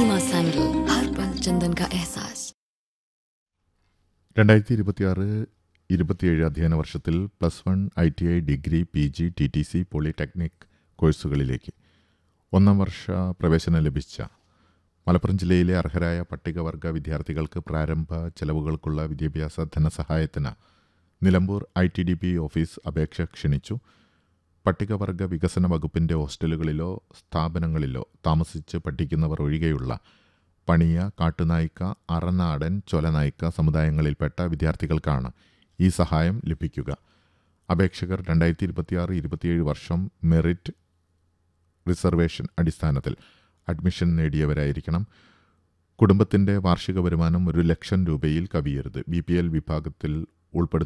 Bhima sandal हर पल चंदन का एहसास രണ്ടായിരത്തി ഇരുപത്തിയാറ് ഇരുപത്തിയേഴ് അധ്യയന വർഷത്തിൽ plus one I T I degree P G T T C polytechnic കോഴ്സുകളിലേക്ക് ഒന്നാം വർഷ പ്രവേശനം ലഭിച്ച മലപ്പുറം ജില്ലയിലെ അർഹരായ പട്ടികവർഗ വിദ്യാർത്ഥികൾക്ക് പ്രാരംഭ ചെലവുകൾക്കുള്ള വിദ്യാഭ്യാസ ധനസഹായത്തിന് Nilambur I T D P office അപേക്ഷ ക്ഷണിച്ചു പട്ടികവർഗ വികസന വകുപ്പിൻ്റെ ഹോസ്റ്റലുകളിലോ സ്ഥാപനങ്ങളിലോ താമസിച്ച് പഠിക്കുന്നവർ ഒഴികെയുള്ള പണിയ കാട്ടുനായിക്ക അറനാടൻ ചൊലനായിക്ക സമുദായങ്ങളിൽപ്പെട്ട വിദ്യാർത്ഥികൾക്കാണ് ഈ സഹായം ലഭിക്കുക അപേക്ഷകർ രണ്ടായിരത്തി ഇരുപത്തിയാറ് ഇരുപത്തിയേഴ് വർഷം മെറിറ്റ് റിസർവേഷൻ അടിസ്ഥാനത്തിൽ അഡ്മിഷൻ നേടിയവരായിരിക്കണം കുടുംബത്തിൻ്റെ വാർഷിക വരുമാനം ഒരു ലക്ഷം രൂപയിൽ കവിയരുത് ബി പി എൽ വിഭാഗത്തിൽ ഉൾപ്പെടുന്ന